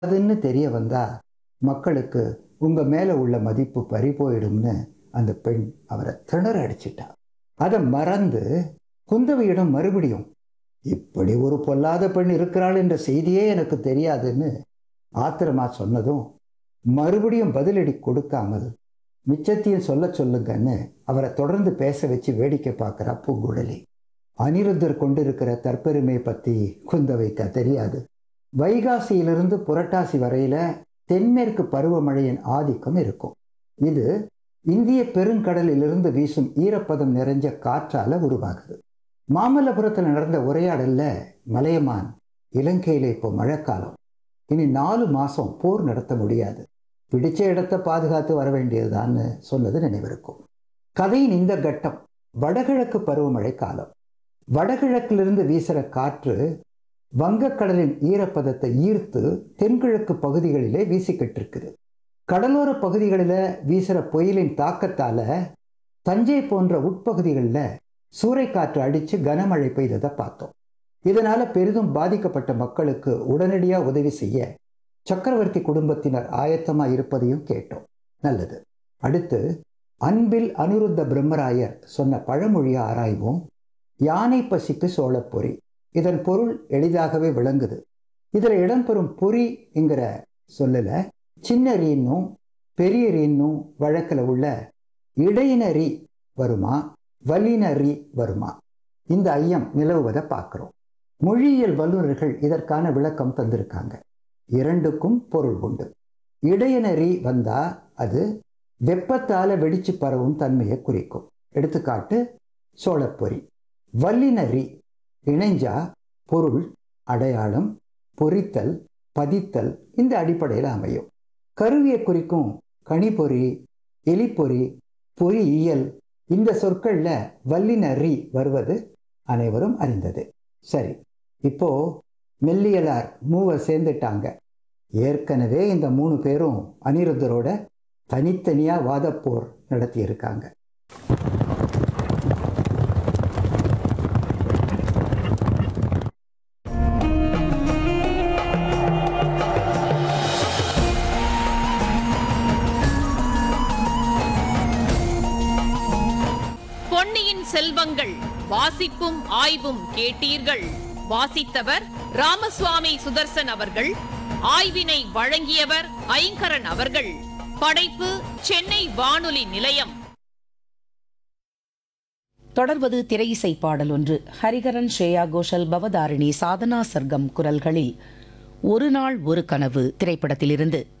அதுன்னு தெரிய வந்தா மக்களுக்கு உங்க மேல உள்ள மதிப்பு பறி போயிடும்னு அந்த பெண் அவரை திணற அடிச்சிட்டா அதை மறந்து குந்தவையிடம் மறுபடியும் இப்படி ஒரு பொல்லாத பெண் இருக்கிறாள் என்ற செய்தியே எனக்கு தெரியாதுன்னு ஆத்திரமா சொன்னதும் மறுபடியும் பதிலடி கொடுக்காமல் மிச்சத்தையும் சொல்ல சொல்லுங்கன்னு அவரை தொடர்ந்து பேச வச்சு வேடிக்கை பார்க்குறா பூங்குழலி அனிருத்தர் கொண்டிருக்கிற தற்பெருமை பற்றி குந்தவைக்க தெரியாது வைகாசியிலிருந்து புரட்டாசி வரையில தென்மேற்கு பருவமழையின் ஆதிக்கம் இருக்கும் இது இந்திய பெருங்கடலிலிருந்து வீசும் ஈரப்பதம் நிறைஞ்ச காற்றால உருவாகுது மாமல்லபுரத்தில் நடந்த உரையாடல்ல மலையமான் இலங்கையில இப்போ மழைக்காலம் இனி நாலு மாசம் போர் நடத்த முடியாது பிடிச்ச இடத்தை பாதுகாத்து வர வேண்டியதுதான்னு சொன்னது நினைவிருக்கும் கதையின் இந்த கட்டம் வடகிழக்கு பருவமழை காலம் வடகிழக்கிலிருந்து வீசுகிற காற்று வங்கக்கடலின் ஈரப்பதத்தை ஈர்த்து தென்கிழக்கு பகுதிகளிலே வீசிக்கிட்டு இருக்குது கடலோர பகுதிகளில் வீசுகிற புயலின் தாக்கத்தால தஞ்சை போன்ற உட்பகுதிகளில் சூறைக்காற்று அடித்து கனமழை பெய்ததை பார்த்தோம் இதனால பெரிதும் பாதிக்கப்பட்ட மக்களுக்கு உடனடியாக உதவி செய்ய சக்கரவர்த்தி குடும்பத்தினர் ஆயத்தமா இருப்பதையும் கேட்டோம் நல்லது அடுத்து அன்பில் அனிருத்த பிரம்மராயர் சொன்ன பழமொழியை ஆராய்வோம் யானை பசிக்கு சோளப்பொறி இதன் பொருள் எளிதாகவே விளங்குது இதில் இடம்பெறும் பொறி என்கிற சொல்லல சின்ன ரீன்னும் பெரிய ரீன்னும் வழக்கில் உள்ள இடையினரி வருமா வல்லினரி வருமா இந்த ஐயம் நிலவுவதை பார்க்குறோம் மொழியியல் வல்லுநர்கள் இதற்கான விளக்கம் தந்திருக்காங்க இரண்டுக்கும் பொருள் உண்டு இடையினரி வந்தா அது வெப்பத்தால வெடிச்சு பரவும் தன்மையை குறிக்கும் எடுத்துக்காட்டு சோளப்பொறி வல்லினரி இணைஞ்சா பொருள் அடையாளம் பொறித்தல் பதித்தல் இந்த அடிப்படையில் அமையும் கருவியை குறிக்கும் கனிப்பொறி எலிப்பொறி பொறியியல் இந்த சொற்கள்ல வல்லினரி வருவது அனைவரும் அறிந்தது சரி இப்போ மெல்லியலார் மூவர் சேர்ந்துட்டாங்க ஏற்கனவே இந்த மூணு பேரும் அனிருத்தரோட தனித்தனியா வாதப்போர் நடத்தியிருக்காங்க பொன்னியின் செல்வங்கள் வாசிப்பும் ஆய்வும் கேட்டீர்கள் வாசித்தவர் ராமசுவாமி சுதர்சன் அவர்கள் ஆய்வினை வழங்கியவர் ஐங்கரன் அவர்கள் படைப்பு சென்னை வானொலி நிலையம் தொடர்வது திரையிசை பாடல் ஒன்று ஹரிகரன் ஸ்ரேயா கோஷல் பவதாரிணி சாதனா சர்க்கம் குரல்களில் ஒரு நாள் ஒரு கனவு திரைப்படத்திலிருந்து